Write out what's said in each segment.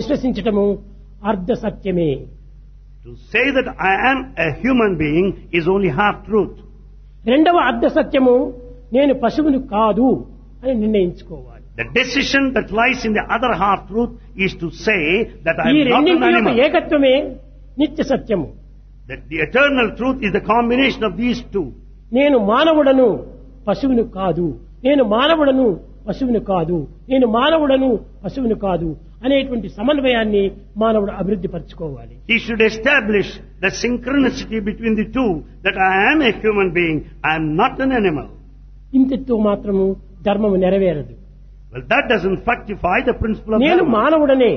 విశ్వసించటము అర్ధ సత్యమే To say that I am a human being is only half truth. రెండవ అర్ధ సత్యము నేను పశువును కాదు అని నిర్ణయించుకోవాలి The decision that lies in the other half truth is to say that I ఈ am not an రెండింటి యొక్క animal. ఏకత్వమే నిత్య సత్యము That the eternal truth is the combination of these two. నేను మానవుడను పశువును కాదు నేను మానవుడను పశువును కాదు నేను మానవుడను పశువును కాదు అనేటువంటి సమన్వయాన్ని మానవుడు అభివృద్ధి పరచుకోవాలి He should establish the synchronicity between the two, that I am a human being, I am not an animal. ఇంతటితో మాత్రము ధర్మము నెరవేరదు Well, that doesn't fructify the principle of నేను dharma. మానవుడనే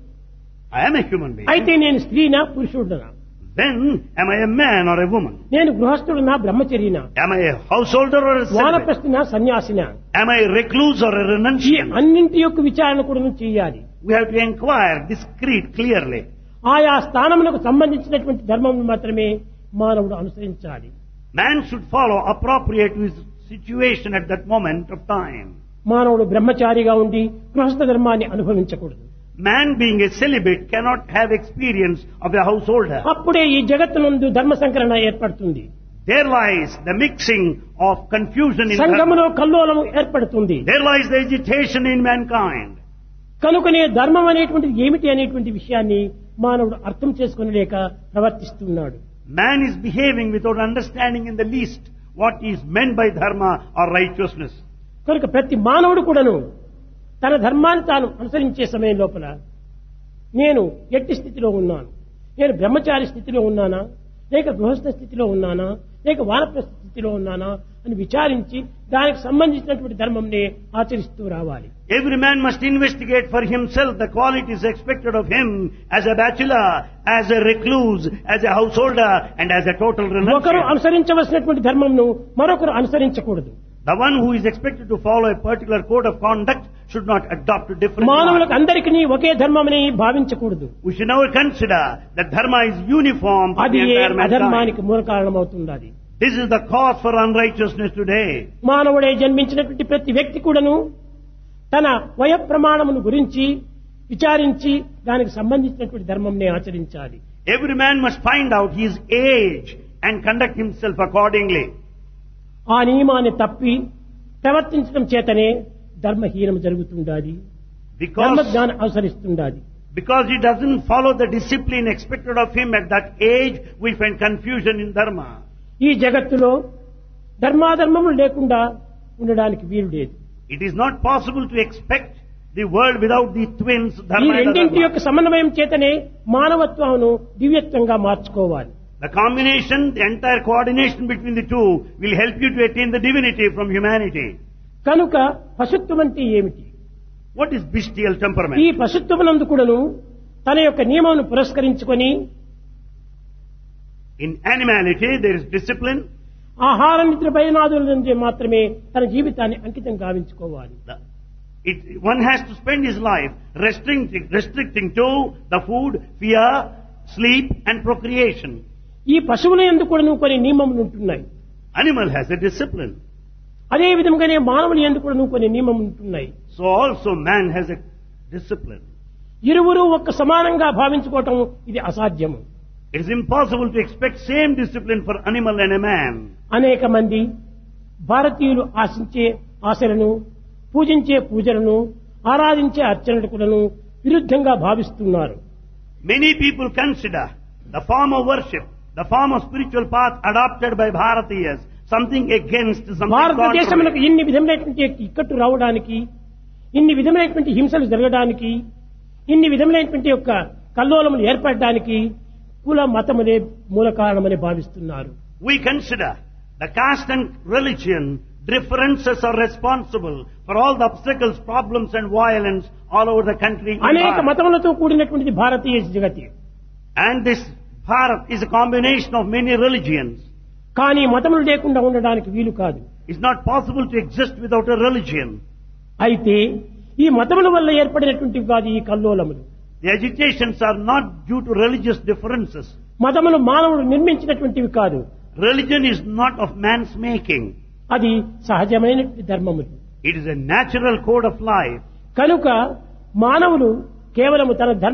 I am a human being. అయితే నేను స్త్రీనా పురుషుడనా Then, am I a man or a woman? నేను గృహస్థుడనా బ్రహ్మచర్యనా Am I a householder or a celibate? వానప్రస్థునా సన్యాసినా Am I a recluse or a ఈ renunciant? అన్నింటి యొక్క విచారణ కూడా చేయాలి We have to inquire discreet, clearly. ఆయా స్థానములకు సంబంధించినటువంటి ధర్మం మాత్రమే మానవుడు అనుసరించాలి Man should follow appropriate to his situation at that moment of time. మానవుడు బ్రహ్మచారిగా ఉండి గృహస్థ ధర్మాన్ని అనుభవించకూడదు Man being a celibate cannot have experience of a householder. అప్పుడే ఈ జగత్తునందు ధర్మ సంకలన ఏర్పడుతుంది There lies the mixing of confusion in dharma. సంఘములో కల్లోలము ఏర్పడుతుంది There lies the agitation in mankind. కనుకనే ధర్మం అనేటువంటిది ఏమిటి అనేటువంటి విషయాన్ని మానవుడు అర్థం చేసుకునలేక ప్రవర్తిస్తున్నాడు Man is behaving without understanding in the least what is meant by dharma or righteousness. కనుక ప్రతి మానవుడు కూడాను తన ధర్మాన్ని తాను అనుసరించే సమయం లోపల నేను ఎట్టి స్థితిలో ఉన్నాను నేను బ్రహ్మచారి స్థితిలో ఉన్నానా లేక గృహస్థ స్థితిలో ఉన్నానా లేక వానప్రస్థ స్థితిలో ఉన్నానా అని విచారించి దానికి సంబంధించినటువంటి ధర్మంని ఆచరిస్తూ రావాలి Every man must investigate for himself the qualities expected of him as a bachelor, as a recluse, as a householder, and as a total ఒకరు renunciant. అనుసరించవలసినటువంటి ధర్మంను మరొకరు అనుసరించకూడదు The one who is expected to follow a particular code of conduct should not adopt a different మానవులకు one. అందరికీ ఒకే ధర్మమని భావించకూడదు We should never consider that dharma is uniform for అది the A entire mankind. అధర్మానికి మూల కారణమవుతున్నది This is the cause for unrighteousness today. మానవుడే జన్మించినటువంటి ప్రతి వ్యక్తి కూడాను తన వయ ప్రమాణమును గురించి విచారించి దానికి సంబంధించినటువంటి ధర్మంనే ఆచరించాలి Every man must find out his age and conduct himself accordingly. ఆ నియమాన్ని తప్పి ప్రవర్తించడం చేతనే ధర్మహీనం జరుగుతుండాలి Because, ధర్మజ్ఞానం అవసరిస్తుండాలి because he doesn't follow the discipline expected of him at that age, we find confusion in dharma. ఈ జగత్తులో ధర్మాధర్మములు లేకుండా ఉండడానికి వీలు లేదు It is not possible to expect the world without the twins, ఈ dharma and రెండింటి adharma. యొక్క సమన్వయం చేతనే మానవత్వమును దివ్యత్వంగా మార్చుకోవాలి The combination, the entire coordination between the two will help you to attain the divinity from humanity. కనుక పశుత్వం అంటే ఏమిటి What is bestial ఈ temperament? పశుత్వమునందు కూడాను తన యొక్క నియమమును పురస్కరించుకొని In animality, there is discipline. ఆహార నిద్ర భయనాదుల నుంచి మాత్రమే తన జీవితాన్ని అంకితం గావించుకోవాలి The- It, one has to spend his life restricting, restricting to the food, fear, sleep and procreation. ఈ పశువుల ఎందుకు కూడాను కొన్ని నియమములు ఉంటున్నాయి Animal has a discipline. అదే విధంగానే మానవులు ఎందుకు కూడాను కొన్ని నియమములు ఉంటున్నాయి So also man has a discipline. ఇరువురు ఒక్క సమానంగా భావించుకోవటం ఇది అసాధ్యము It is impossible to expect same discipline for animal and a man. అనేక మంది భారతీయులు ఆశించే ఆశలను పూజించే పూజలను ఆరాధించే అర్చనకులను విరుద్ధంగా భావిస్తున్నారు Many people consider the form of worship, the form of spiritual path adopted by Bharatiyas, something against something భారతదేశమునకు contrary. ఇన్ని విధములైనటువంటి ఇక్కట్టు రావడానికి ఇన్ని విధములైనటువంటి హింసలు జరగడానికి ఇన్ని విధములైనటువంటి యొక్క కల్లోలములు ఏర్పడడానికి కుల మతములే మూల కారణమని భావిస్తున్నారు We consider the caste and religion differences are responsible for all the obstacles, problems and violence all over the country. in అనేక Bharat. మతములతో కూడినటువంటిది Bharatiya Jagathi And this Bharat is a combination of many religions. కానీ మతములు లేకుండా ఉండడానికి వీలు కాదు It's not possible to exist without a religion. అయితే ఈ మతముల వల్ల ఏర్పడినటువంటివి కాదు ఈ కల్లోలములు The agitations are not due to religious differences. మతములు మానవుడు నిర్మించినటువంటివి కాదు Religion is not of man's making. అది సహజమైనటువంటి ధర్మములు It is a natural code of life. కనుక మానవులు కేవలము తన ధర్మ